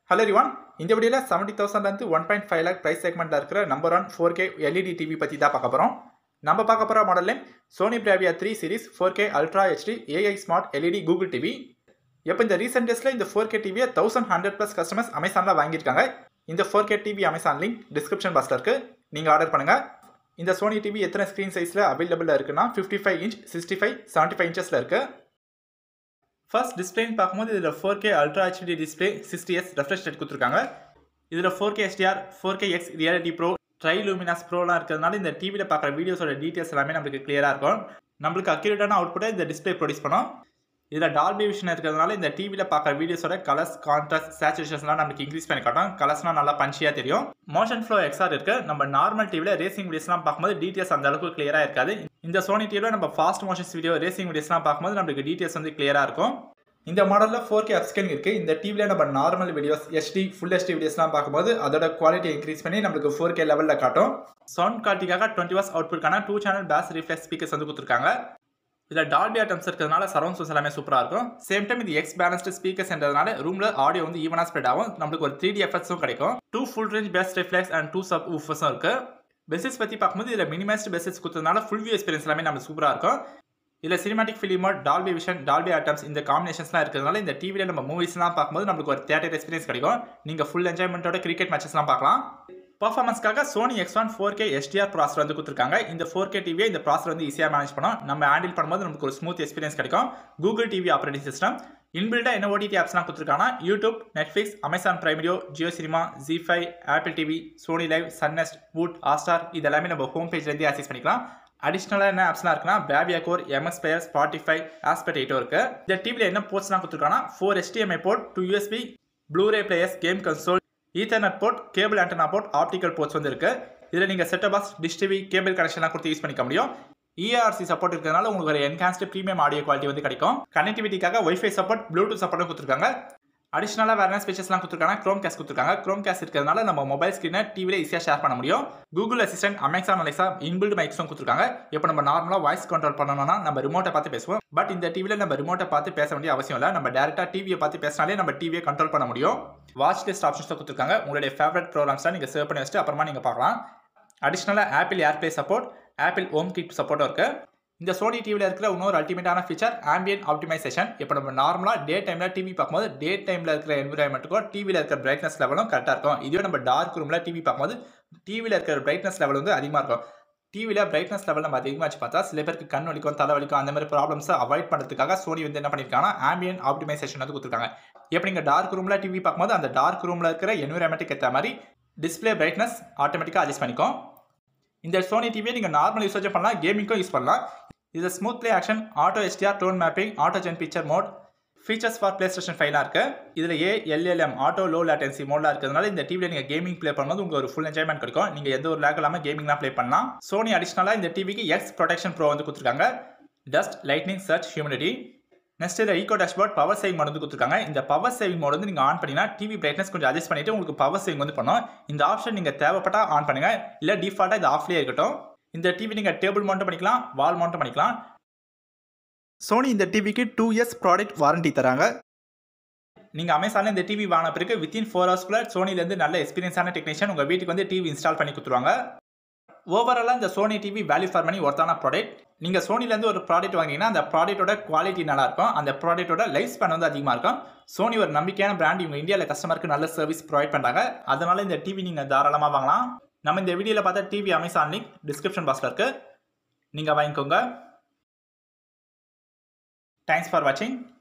hello ரிவான் இந்த வீடியோவில் seventy தௌசண்ட்லேருந்து one point five lakh price செக்மெண்ட்டில் இருக்கிற number one four K LED TV பற்றி தான் பார்க்க போகிறோம் நம்ம பார்க்க போகிற model name Sony Bravia three series four K ultra HD AI smart LED Google TV இப்போ இந்த ரீசெண்ட் டேஸில் இந்த ஃபோர் கே டிவியை தௌசண்ட் ஹண்ட்ரட் ப்ளஸ் கஸ்டமர்ஸ் அமேசானில் வாங்கியிருக்காங்க இந்த four K TV Amazon link description பாக்ஸில் இருக்குது நீங்கள் ஆர்டர் பண்ணுங்கள் இந்த சோனி டிவி எத்தனை ஸ்க்ரீன் சைஸில் அவைலபிளாக இருக்குன்னா fifty five inch sixty five seventy five இன்ச்சஸில் இருக்குது ஃபர்ஸ்ட் டிஸ்பிளேன்னு பார்க்கும்போது இதில் four K ultra HD display sixty S refresh rate கொடுத்துருக்காங்க இதில் four K SDR four K X reality pro Triluminos ப்ரோலாம் இருக்கிறதுனால இந்த டிவியில் பார்க்குற வீடியோஸோட டீட்டெயில்ஸ் எல்லாமே நம்மளுக்கு கிளியராக இருக்கும் நம்மளுக்கு அக்யூரேட்டான அவுட்புட்டை இந்த டிஸ்பிளே ப்ரொடியூஸ் பண்ணும் இதில் டால்பி விஷன் இருக்கிறதுனால இந்த டிவியில் பார்க்குற வீடியோஸோட கலர்ஸ் கான்ட்ராஸ்ட் சேச்சுரேஷன்ஸ்லாம் நமக்கு இன்க்ரீஸ் பண்ணி காட்டும் கலர்ஸ்லாம் நல்லா பஞ்சியாக தெரியும் மோஷன் ஃப்ளோ எக்ஸார் இருக்கு நம்ம நார்மல் டிவியில் ரேசிங் வீடியோஸ்லாம் பார்க்கும்போது டீட்டெயில்ஸ் அந்த அளவுக்கு கிளியராக இருக்காது இந்த சோனி டிவியில் நம்ம ஃபாஸ்ட் மோஷன்ஸ் வீடியோ ரேசிங் வீடியோஸ்லாம் பார்க்கும்போது நம்மளுக்கு டீட்டெயில்ஸ் வந்து கிளியராக இருக்கும் இந்த மாடலில் ஃபோர் கே அப்ஸ்கேலிங் இருக்குது இந்த டிவியில் நம்ம normal videos HD full HD வீடியோஸ்லாம் பார்க்கும்போது அதோட குவாலிட்டி இன்க்ரீஸ் பண்ணி நம்மளுக்கு ஃபோர் கே லெவலில் காட்டும் சவுண்ட் குவாலிட்டிக்காக டுவெண்ட்டி வாஸ் அவுட்புட்கான two channel bass reflex speakers வந்து கொடுத்துருக்காங்க இதில் டால்பி ஐட்டம்ஸ் இருக்கிறதுனால சரௌண்ட் சோர்ஸ் எல்லாமே சூப்பராக இருக்கும் சேம் டைம் இது எக்ஸ் பேலன்ஸ்டு ஸ்பீக்கர்ஸ்ன்றதுனால ரூமில் ஆடியோ வந்து ஈவனாக ஸ்ப்ரெட் ஆகும் நம்மளுக்கு ஒரு த்ரீ டி எஃபெக்ட்ஸும் கிடைக்கும் two full range best reflex and two சப் ஊஃபர்ஸும் இருக்குது பெஸ்ஸஸ் பற்றி பார்க்கும்போது இதில் மினிமைஸ்டு பெஸ்ஸஸ் கொடுத்ததுனால ஃபுல் வியூ எக்ஸ்பீரியன்ஸ் எல்லாமே நம்ம சூப்பராக இருக்கும் இதில் சினிமாட்டிக் ஃபிலிமோ டால்பி விஷன் டால்பி ஐட்டம்ஸ் இந்த காம்பினேஷன்ஸ்லாம் இருக்கிறதுனால இந்த டிவியில் நம்ம மூவிஸ்லாம் பார்க்கும்போது நம்மளுக்கு ஒரு தேட்டர் எக்ஸ்பீரியன்ஸ் கிடைக்கும் நீங்கள் ஃபுல் என்ஜாய்மெண்ட்டோட கிரிக்கெட் மேட்சஸ்லாம் பார்க்கலாம் பர்ஃபார்மன்ஸ்க்காக Sony X one four K SDR processor வந்து கொடுத்துருக்காங்க இந்த ஃபோர் கே டிவியை இந்த ப்ராசர் வந்து ஈஸியாக மேனேஜ் பண்ணோம் நம்ம ஹேண்டில் பண்ணும்போது நமக்கு ஒரு ஸ்மூத் எக்ஸ்பீரியன்ஸ் கிடைக்கும் கூகுள் டிவி ஆப்ரேட்டிங் சிஸ்டம் இன்பில்டாக என்ன ஓடிடி ஆப்ஸ்லாம் கொடுத்துருக்காங்கன்னா YouTube Netflix Amazon Prime Video Jio cinema Zee five Apple TV Sony Liv Sun NXT Voot Hotstar இது எல்லாமே நம்ம ஹோம் பேஜ்லேருந்து ஆக்சஸ் பண்ணிக்கலாம் அடிஷ்னலாக என்ன ஆப்ஸ்லாம் இருக்குன்னா பேபியா கோர் எம்எஸ் பிளேயர் ஸ்பாட்டிஃபை ஆஸ்பெட் எயிட்டோ இருக்கு இந்த டிவியில் என்ன போர்ட்ஸ்லாம் கொடுத்துருக்காங்கன்னா four HDMI port two USB blu ray players game console Ethernet port cable antenna port optical ports வந்து இருக்கு இதில் நீங்கள் setup box dish TV cable கனெக்ஷன்லாம் கொடுத்து யூஸ் பண்ணிக்க முடியும் இஆர்சி சப்போர்ட் இருக்கிறதுனால உங்களுக்கு ஒரு என்ஹான்ஸ்டு ப்ரீமியம் ஆடியோ குவாலிட்டி வந்து கிடைக்கும் கனெக்டிவிட்டிக்காக ஒய்ஃபை சப்போர்ட் ப்ளூடூத் சப்போர்ட்டும் கொடுத்துருக்காங்க அடிஷனலாக வேறு என்ன ஸ்பெஷஸ்லாம் கொடுத்துருக்காங்க க்ரோம் கேஸ் கொடுத்துருக்காங்க க்ரோம் கேஸ் இருக்கிறதுனால நம்ம மொபைல் ஸ்க்ரீனை டிவியில் ஈஸியாக ஷேர் பண்ண முடியும் Google Assistant Amazon Alexa inbuilt மைக்ஸும் கொடுத்துருக்காங்க இப்போ நம்ம நார்மலாக வாய்ஸ் கண்ட்ரோல் பண்ணணும்னா நம்ம ரிமோட்டை பார்த்து பேசுவோம் பட் இந்த டிவியில் நம்ம ரிமோட்டை பார்த்து பேச வேண்டிய அவசியம் இல்லை நம்ம டேரெக்டாக டிவியை பார்த்து பேசினாலே நம்ம டிவியை கண்ட்ரோல் பண்ண முடியும் வாட்ச் லிஸ்ட் ஆப்ஷன்ஸ் கொடுத்துருக்காங்க உங்களுடைய ஃபேவரட் ப்ரோக்ராம்ஸ்லாம் நீங்கள் சேவ் பண்ணி வச்சுட்டு அப்புறமா நீங்கள் பார்க்கலாம் அடிஷ்னலாக Apple AirPlay support Apple HomeKit சப்போர்ட்டும் இருக்குது இந்த சோனி டிவியில் இருக்கிற இன்னொரு அல்டிமேட்டான ஃபீச்சர் ஆம்பியன் ஆப்டிமைசேஷன் இப்போ நம்ம நார்மலாக டே டைமில் டிவி பார்க்கும்போது டே டைமில் இருக்கிற என்விரான்மெண்ட்டுக்கும் டிவியில் இருக்கிற பிரைட்னஸ் லெவலும் கரெக்டாக இருக்கும் இதுவே நம்ம டார்க் ரூமில் டிவி பார்க்கும்போது டிவியில் இருக்கிற பிரைட்னஸ் லெவல் வந்து அதிகமாக இருக்கும் டிவியில் பிரைட்னஸ் லெவல் நம்ம அதிகமாக வச்சு பார்த்தா சில பேருக்கு கண் வலிக்கும் தலை வலிக்கும் அந்த மாதிரி ப்ராப்ளம்ஸை அவாய்ட் பண்ணுறதுக்காக சோனி வந்து என்ன பண்ணியிருக்காங்கன்னா ஆம்பியன் ஆப்டிமைசேஷன் வந்து கொடுத்துருக்காங்க எப்படி நீங்கள் டார்க் ரூமில் டிவி பார்க்கும்போது அந்த டார்க் ரூமில் இருக்கிற என்விரான்மெண்ட்டுக்கு ஏற்ற மாதிரி டிஸ்பிளே பிரைட்னஸ் ஆட்டோமேட்டிக்காக அட்ஜஸ்ட் பண்ணிக்கும் இந்த சோனி டிவியை நீங்கள் நார்மல் யூசேஜ் பண்ணலாம் கேமிங்க்கும் யூஸ் பண்ணலாம் இது smooth play action auto SDR tone mapping auto genre picture mode features for PlayStation ஃபைலாக இருக்கு இதில் A L L M auto low latency மோடில் இருக்கிறதுனால இந்த டிவியில் நீங்கள் கேமிங் ப்ளே பண்ணும்போது உங்களுக்கு ஒரு ஃபுல் என்ஜாய்மெண்ட் கிடைக்கும் நீங்கள் எந்த ஒரு லேக் இல்லாமல் கேமிங்லாம் ப்ளே பண்ணலாம் சோனி அடிஷனலாக இந்த டிவிக்கு எக்ஸ் ப்ரொடெக்ஷன் ப்ரோ வந்து கொடுத்துருக்காங்க dust lightning surge humidity next இதில் eco dashboard power saving mode வந்து கொடுத்துருக்காங்க இந்த பவர் சேவிங் மோட் வந்து நீங்கள் ஆன் பண்ணினா டிவி பிரைட்னஸ் கொஞ்சம் அட்ஜஸ்ட் பண்ணிட்டு உங்களுக்கு பவர் சேவிங் வந்து பண்ணும் இந்த ஆப்ஷன் நீங்கள் தேவைப்பட்டா ஆன் பண்ணுங்க இல்லை டிஃபால்ட்டாக இது ஆஃப்லேயே இருக்கட்டும் இந்த டிவி நீங்கள் டேபிள் மவுண்ட்டும் பண்ணிக்கலாம் வால் மவுண்ட்டும் பண்ணிக்கலாம் சோனி இந்த டிவிக்கு டூ இயர்ஸ் ப்ராடக்ட் வாரண்டி தராங்க நீங்கள் அமேசானில் இந்த டிவி வாங்கின பிறகு வித்தின் ஃபோர் ஹவர்ஸ்க்குள்ள சோனிலேருந்து நல்ல எக்ஸ்பீரியன்ஸான டெக்னீஷியன் உங்கள் வீட்டுக்கு வந்து டிவி இன்ஸ்டால் பண்ணி கொடுத்துருவாங்க ஓவராலாக இந்த Sony TV value for money ஒர்த்தான ப்ராடக்ட் நீங்கள் சோனிலேருந்து ஒரு ப்ராடக்ட் வாங்கினீங்கன்னா அந்த ப்ராடக்ட்டோட குவாலிட்டி நல்லாயிருக்கும் அந்த ப்ராடக்ட்டோட லைஃப் ஸ்பேன் வந்து அதிகமாக இருக்கும் சோனி ஒரு நம்பிக்கையான பிராண்ட் இவங்க இந்தியாவில் கஸ்டமருக்கு நல்ல சர்வீஸ் ப்ரொவைட் பண்ணுறாங்க அதனால இந்த டிவி நீங்கள் தாராளமாக வாங்கலாம் நம்ம இந்த வீடியோவில் பார்த்தா டிவி அமேசான் லிங்க் டிஸ்கிரிப்ஷன் பாக்ஸில் இருக்குது நீங்கள் வாங்கிக்கோங்க தேங்க்ஸ் ஃபார் வாட்சிங்